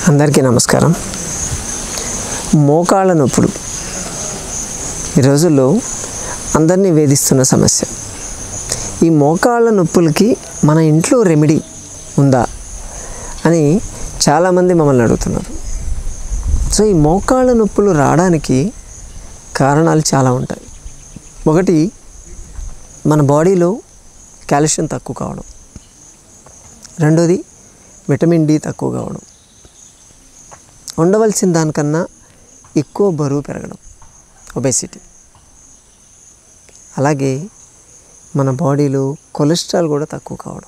అందరికీ నమస్కారం మోకాళ్ళ నొప్పులు ఈ రోజుల్లో అందరినీ వేధిస్తున్న సమస్య ఈ మోకాళ్ళ నొప్పులకి మన ఇంట్లో రెమెడీ ఉందా అని చాలామంది మమ్మల్ని అడుగుతున్నారు సో ఈ మోకాళ్ళ నొప్పులు రావడానికి కారణాలు చాలా ఉంటాయి ఒకటి మన బాడీలో కాల్షియం తక్కువ కావడం రెండోది విటమిన్ డి తక్కువ కావడం ఉండవలసిన దానికన్నా ఎక్కువ బరువు పెరగడం ఒబెసిటీ అలాగే మన బాడీలో కొలెస్ట్రాల్ కూడా తక్కువ కావడం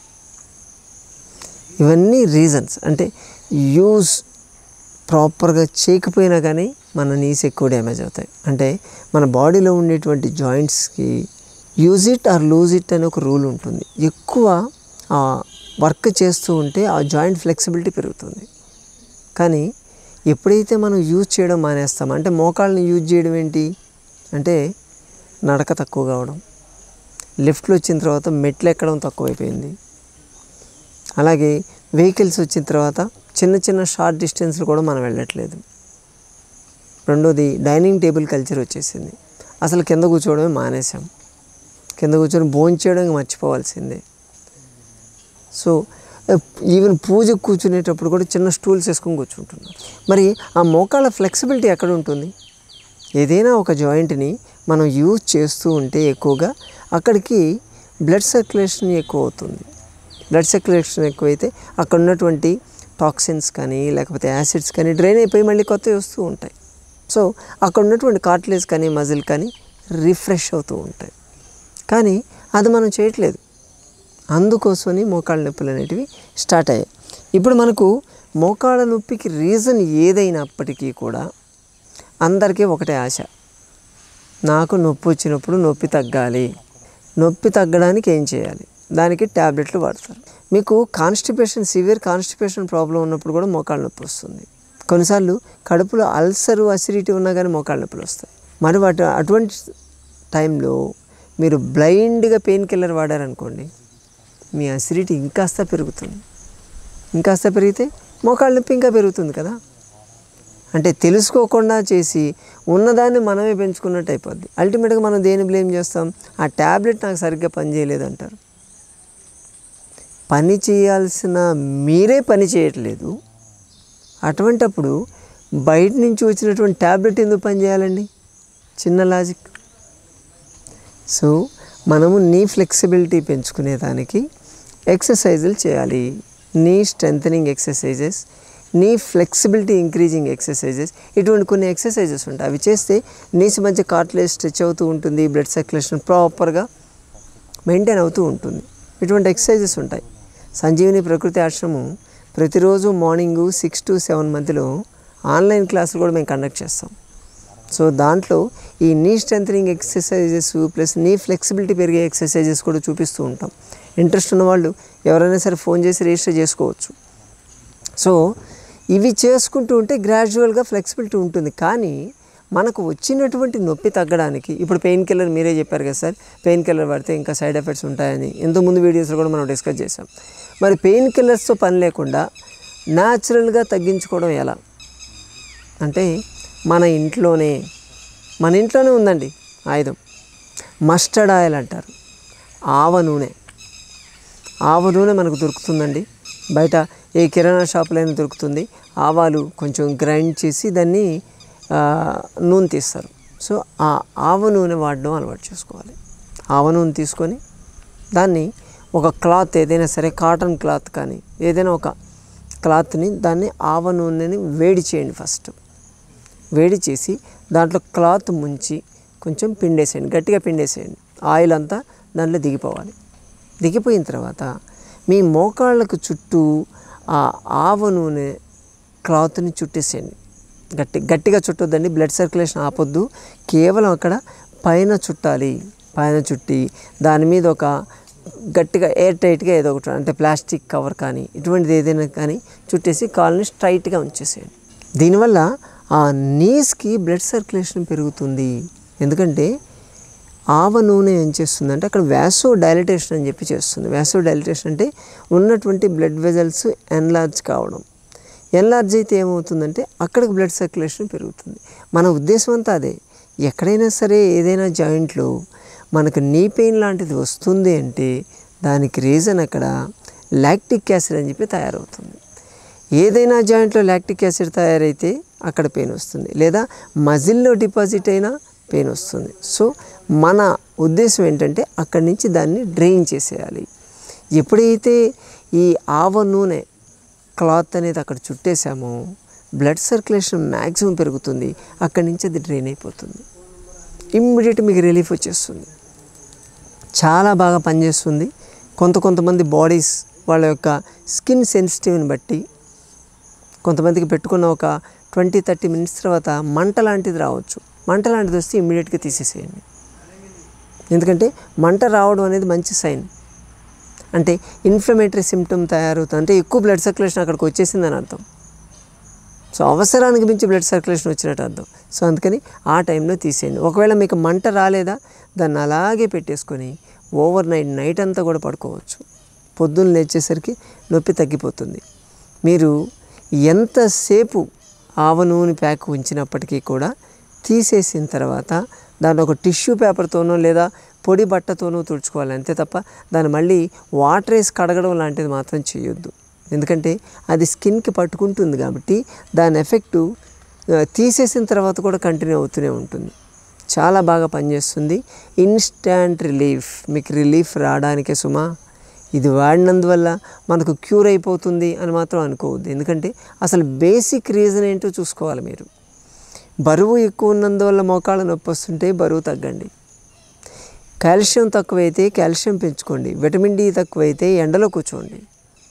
ఇవన్నీ రీజన్స్ అంటే యూజ్ ప్రాపర్గా చేయకపోయినా కానీ మన నీస్ ఎక్కువ డ్యామేజ్ అవుతాయి అంటే మన బాడీలో ఉండేటువంటి జాయింట్స్కి use it or lose it అనే ఒక రూల్ ఉంటుంది ఎక్కువ వర్క్ చేస్తూ ఉంటే ఆ జాయింట్ ఫ్లెక్సిబిలిటీ పెరుగుతుంది కానీ ఎప్పుడైతే మనం యూజ్ చేయడం మానేస్తాం అంటే మోకాళ్ళని యూజ్ చేయడం ఏంటి అంటే నడక తక్కువ కావడం లిఫ్ట్లు వచ్చిన తర్వాత మెట్లు ఎక్కడం తక్కువైపోయింది అలాగే వెహికల్స్ వచ్చిన తర్వాత చిన్న చిన్న షార్ట్ డిస్టెన్స్లు కూడా మనం వెళ్ళట్లేదు రెండోది డైనింగ్ టేబుల్ కల్చర్ వచ్చేసింది అసలు కింద కూర్చోవడమే మానేసాం కింద కూర్చొని భోంచేయడం మర్చిపోవాల్సిందే సో ఈవెన్ పూజకు కూర్చునేటప్పుడు కూడా చిన్న స్టూల్స్ వేసుకొని కూర్చుంటున్నారు మరి ఆ మోకాళ్ళ ఫ్లెక్సిబిలిటీ ఎక్కడ ఉంటుంది ఏదైనా ఒక జాయింట్ని మనం యూజ్ చేస్తూ ఉంటే ఎక్కువగా అక్కడికి బ్లడ్ సర్క్యులేషన్ ఎక్కువ అవుతుంది బ్లడ్ సర్క్యులేషన్ ఎక్కువైతే అక్కడ ఉన్నటువంటి టాక్సిన్స్ కానీ లేకపోతే యాసిడ్స్ కానీ డ్రైన్ అయిపోయి మళ్ళీ కొత్తవి వస్తూ ఉంటాయి సో అక్కడ ఉన్నటువంటి కార్టిలేజ్ కానీ మజిల్ కానీ రిఫ్రెష్ అవుతూ ఉంటాయి కానీ అది మనం చేయట్లేదు అందుకోసమని మోకాళ్ళ నొప్పులు అనేటివి స్టార్ట్ అయ్యాయి ఇప్పుడు మనకు మోకాళ్ళ నొప్పికి రీజన్ ఏదైనప్పటికీ కూడా అందరికీ ఒకటే ఆశ నాకు నొప్పి వచ్చినప్పుడు నొప్పి తగ్గాలి నొప్పి తగ్గడానికి ఏం చేయాలి దానికి ట్యాబ్లెట్లు వాడతారు మీకు కాన్స్టిపేషన్ సివియర్ కాన్స్టిపేషన్ ప్రాబ్లం ఉన్నప్పుడు కూడా మోకాళ్ళ నొప్పి వస్తుంది కొన్నిసార్లు కడుపులో అల్సరు అసిడిటీ ఉన్నా కానీ మోకాళ్ళ నొప్పులు వస్తాయి మరి వాటి అటువంటి టైంలో మీరు బ్లైండ్గా పెయిన్ కిల్లర్ వాడారనుకోండి మీ అసిడిటీ ఇంకాస్త పెరుగుతుంది ఇంకాస్త పెరిగితే మోకాళ్ళ నొప్పి ఇంకా పెరుగుతుంది కదా అంటే తెలుసుకోకుండా చేసి ఉన్నదాన్ని మనమే పెంచుకున్నట్టు అయిపోద్ది అల్టిమేట్గా మనం దేని బ్లేమ్ చేస్తాం ఆ ట్యాబ్లెట్ నాకు సరిగ్గా పని చేయలేదు అంటారు పని చేయాల్సిన మీరే పని చేయట్లేదు అటువంటప్పుడు బయట నుంచి వచ్చినటువంటి ట్యాబ్లెట్ ఎందుకు పని చేయాలండి చిన్న లాజిక్ సో మనము నీ ఫ్లెక్సిబిలిటీ పెంచుకునేదానికి ఎక్సర్సైజులు చేయాలి knee strengthening exercises knee flexibility increasing exercises ఇటువంటి కొన్ని ఎక్సర్సైజెస్ ఉంటాయి అవి చేస్తే నీస్ మధ్య కార్ట్లేజ్ స్ట్రెచ్ అవుతూ ఉంటుంది బ్లడ్ సర్క్యులేషన్ ప్రాపర్గా మెయింటైన్ అవుతూ ఉంటుంది ఇటువంటి ఎక్సర్సైజెస్ ఉంటాయి సంజీవిని ప్రకృతి ఆశ్రమం ప్రతిరోజు మార్నింగ్ సిక్స్ టు సెవెన్ మధ్యలో ఆన్లైన్ క్లాసులు కూడా మేము కండక్ట్ చేస్తాం సో దాంట్లో ఈ knee strengthening exercises plus knee flexibility పెరిగే ఎక్సర్సైజెస్ కూడా చూపిస్తూ ఉంటాం ఇంట్రెస్ట్ ఉన్న వాళ్ళు ఎవరైనా సరే ఫోన్ చేసి రిజిస్టర్ చేసుకోవచ్చు సో ఇవి చేసుకుంటూ ఉంటే గ్రాడ్యువల్గా ఫ్లెక్సిబిలిటీ ఉంటుంది కానీ మనకు వచ్చినటువంటి నొప్పి తగ్గడానికి ఇప్పుడు పెయిన్ కిల్లర్ మీరే చెప్పారు కదా సార్ పెయిన్ కిల్లర్ పడితే ఇంకా సైడ్ ఎఫెక్ట్స్ ఉంటాయని ఇంతకుముందు వీడియోస్లో కూడా మనం డిస్కస్ చేసాం మరి పెయిన్ కిల్లర్స్తో పని లేకుండా న్యాచురల్గా తగ్గించుకోవడం ఎలా అంటే మన ఇంట్లోనే మన ఇంట్లోనే ఉందండి ఆయుధం మస్టర్డ్ ఆయిల్ అంటారు ఆవ నూనె ఆవ నూనె మనకు దొరుకుతుందండి బయట ఏ కిరాణా షాపులైనా దొరుకుతుంది ఆవాలు కొంచెం గ్రైండ్ చేసి దాన్ని నూనె తీస్తారు సో ఆ ఆవ నూనె వాడడం అలవాటు చేసుకోవాలి ఆవ నూనె తీసుకొని దాన్ని ఒక క్లాత్ ఏదైనా సరే కాటన్ క్లాత్ కానీ ఏదైనా ఒక క్లాత్ని దాన్ని ఆవ నూనెని వేడి చేయండి ఫస్ట్ వేడి చేసి దాంట్లో క్లాత్ ముంచి కొంచెం పిండేసేయండి గట్టిగా పిండేసేయండి ఆయిల్ అంతా దాంట్లో దిగిపోవాలి దిగిపోయిన తర్వాత మీ మోకాళ్ళకు చుట్టూ ఆ ఆవ నూనె క్లాత్ని చుట్టేసేయండి గట్టి గట్టిగా చుట్టొద్దండి బ్లడ్ సర్క్యులేషన్ ఆపొద్దు కేవలం అక్కడ పైన చుట్టాలి పైన చుట్టి దాని మీద ఒక గట్టిగా ఎయిర్ టైట్గా ఏదో ఒకటి అంటే ప్లాస్టిక్ కవర్ కానీ ఇటువంటిది ఏదైనా కానీ చుట్టేసి కాల్ని స్ట్రైట్గా ఉంచేసేయండి దీనివల్ల ఆ నీస్కి బ్లడ్ సర్క్యులేషన్ పెరుగుతుంది ఎందుకంటే ఆవ నూనె ఏం చేస్తుందంటే అక్కడ వ్యాసో డైలిటేషన్ అని చెప్పి చేస్తుంది వ్యాసో డైలిటేషన్ అంటే ఉన్నటువంటి బ్లడ్ వెజల్స్ ఎన్లార్జ్ కావడం ఎన్లార్జ్ అయితే ఏమవుతుందంటే అక్కడికి బ్లడ్ సర్క్యులేషన్ పెరుగుతుంది మన ఉద్దేశం అంతా అదే ఎక్కడైనా సరే ఏదైనా జాయింట్లో మనకు నీ పెయిన్ లాంటిది వస్తుంది అంటే దానికి రీజన్ అక్కడ లాక్టిక్ యాసిడ్ అని చెప్పి తయారవుతుంది ఏదైనా జాయింట్లో లాక్టిక్ యాసిడ్ తయారైతే అక్కడ పెయిన్ వస్తుంది లేదా మజిల్లో డిపాజిట్ అయినా పెయిన్ వస్తుంది సో మన ఉద్దేశం ఏంటంటే అక్కడి నుంచి దాన్ని డ్రైన్ చేసేయాలి ఎప్పుడైతే ఈ ఆవ నూనె క్లాత్ అనేది అక్కడ చుట్టేసామో బ్లడ్ సర్క్యులేషన్ మ్యాక్సిమం పెరుగుతుంది అక్కడి నుంచి అది డ్రైన్ అయిపోతుంది ఇమ్మీడియట్ మీకు రిలీఫ్ వచ్చేస్తుంది చాలా బాగా పనిచేస్తుంది కొంత కొంతమంది బాడీస్ వాళ్ళ యొక్క స్కిన్ సెన్సిటివ్ని బట్టి కొంతమందికి పెట్టుకున్న ఒక ట్వంటీ థర్టీ మినిట్స్ తర్వాత మంట లాంటిది రావచ్చు మంట లాంటిది వస్తే ఇమ్మీడియట్గా తీసేసేయండి ఎందుకంటే మంట రావడం అనేది మంచి సైన్ అంటే ఇన్ఫ్లమేటరీ సిమ్టమ్ తయారవుతుంది అంటే ఎక్కువ బ్లడ్ సర్క్యులేషన్ అక్కడికి వచ్చేసిందని అర్థం సో అవసరానికి మించి బ్లడ్ సర్క్యులేషన్ వచ్చినట్టు అర్థం సో అందుకని ఆ టైంలో తీసేయండి ఒకవేళ మీకు మంట రాలేదా దాన్ని అలాగే పెట్టేసుకొని ఓవర్ నైట్ నైట్ అంతా కూడా పడుకోవచ్చు పొద్దున్న లేచేసరికి నొప్పి తగ్గిపోతుంది మీరు ఎంతసేపు ఆవ నూనె ప్యాక్ ఉంచినప్పటికీ కూడా తీసేసిన తర్వాత దాన్ని ఒక టిష్యూ పేపర్తోనో లేదా పొడి బట్టతోనో తుడుచుకోవాలి అంతే తప్ప దాన్ని మళ్ళీ వాటర్ వేసి కడగడం లాంటిది మాత్రం చేయొద్దు ఎందుకంటే అది స్కిన్కి పట్టుకుంటుంది కాబట్టి దాని ఎఫెక్టు ఆ, తీసేసిన తర్వాత కూడా కంటిన్యూ అవుతూనే ఉంటుంది చాలా బాగా పనిచేస్తుంది ఇన్స్టాంట్ రిలీఫ్ మీకు రిలీఫ్ రావడానికే సుమా ఇది వాడినందువల్ల మనకు క్యూర్ అయిపోతుంది అని మాత్రం అనుకోవద్దు ఎందుకంటే అసలు బేసిక్ రీజన్ ఏంటో చూసుకోవాలి మీరు బరువు ఎక్కువ ఉన్నందువల్ల మోకాళ్ళ నొప్పి వస్తుంటే బరువు తగ్గండి కాల్షియం తక్కువైతే కాల్షియం పెంచుకోండి విటమిన్ డి తక్కువైతే ఎండలో కూర్చోండి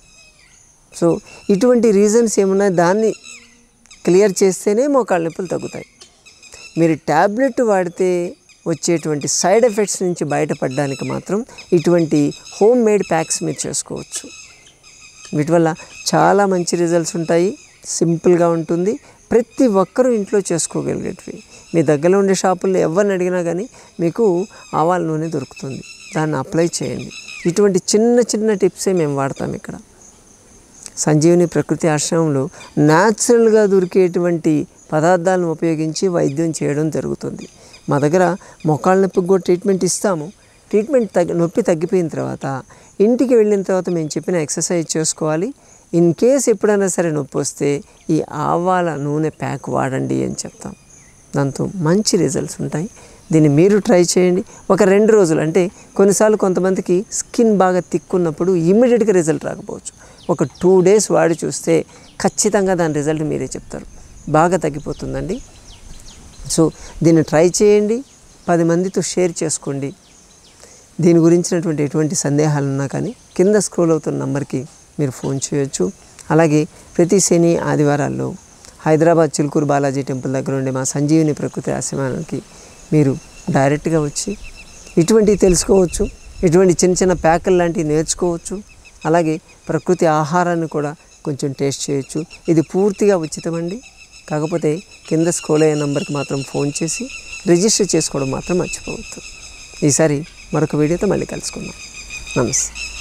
సో ఇటువంటి రీజన్స్ ఏమున్నాయి దాన్ని క్లియర్ చేస్తేనే మోకాళ్ళ నొప్పులు తగ్గుతాయి మీరు ట్యాబ్లెట్ వాడితే వచ్చేటువంటి సైడ్ ఎఫెక్ట్స్ నుంచి బయటపడడానికి మాత్రం ఇటువంటి హోమ్ మేడ్ ప్యాక్స్ మీరు చేసుకోవచ్చు వీటి వల్ల చాలా మంచి రిజల్ట్స్ ఉంటాయి సింపుల్గా ఉంటుంది ప్రతి ఒక్కరూ ఇంట్లో చేసుకోగలిగేటివి మీ దగ్గరలో ఉండే షాపుల్లో ఎవరిని అడిగినా కానీ మీకు ఆవాల నూనె దొరుకుతుంది దాన్ని అప్లై చేయండి ఇటువంటి చిన్న చిన్న టిప్సే మేము వాడతాం ఇక్కడ సంజీవని ప్రకృతి ఆశ్రమంలో న్యాచురల్గా దొరికేటువంటి పదార్థాలను ఉపయోగించి వైద్యం చేయడం జరుగుతుంది మా దగ్గర మొక్కళ్ళ నొప్పికి కూడా ట్రీట్మెంట్ ఇస్తాము ట్రీట్మెంట్ తగ్గి నొప్పి తగ్గిపోయిన తర్వాత ఇంటికి వెళ్ళిన తర్వాత మేము చెప్పిన ఎక్సర్సైజ్ చేసుకోవాలి ఇన్ కేస్ ఎప్పుడైనా సరే నొప్పి వస్తే ఈ ఆవాల నూనె ప్యాక్ వాడండి అని చెప్తాం దాంతో మంచి రిజల్ట్స్ ఉంటాయి దీన్ని మీరు ట్రై చేయండి ఒక రెండు రోజులు అంటే కొన్నిసార్లు కొంతమందికి స్కిన్ బాగా తిక్కున్నప్పుడు ఇమ్మీడియట్గా రిజల్ట్ రాకపోవచ్చు ఒక టూ డేస్ వాడి చూస్తే ఖచ్చితంగా దాని రిజల్ట్ మీరే చెప్తారు బాగా తగ్గిపోతుందండి సో దీన్ని ట్రై చేయండి పది మందితో షేర్ చేసుకోండి దీని గురించినటువంటి ఎటువంటి సందేహాలు ఉన్నా కానీ కింద స్క్రోల్ అవుతున్న నంబర్కి మీరు ఫోన్ చేయొచ్చు అలాగే ప్రతి శని ఆదివారాల్లో హైదరాబాద్ చిలుకూరు బాలాజీ టెంపుల్ దగ్గర ఉండే మా సంజీవిని ప్రకృతి ఆశ్రమానికి మీరు డైరెక్ట్గా వచ్చి ఇటువంటివి తెలుసుకోవచ్చు ఇటువంటి చిన్న చిన్న ప్యాకులు లాంటివి నేర్చుకోవచ్చు అలాగే ప్రకృతి ఆహారాన్ని కూడా కొంచెం టేస్ట్ చేయొచ్చు ఇది పూర్తిగా ఉచితమండి కాకపోతే కింద స్క్రోల్ అయ్యే నంబర్కి మాత్రం ఫోన్ చేసి రిజిస్టర్ చేసుకోవడం మాత్రం మర్చిపోవద్దు ఈసారి మరొక వీడియోతో మళ్ళీ కలుసుకుందాం నమస్తే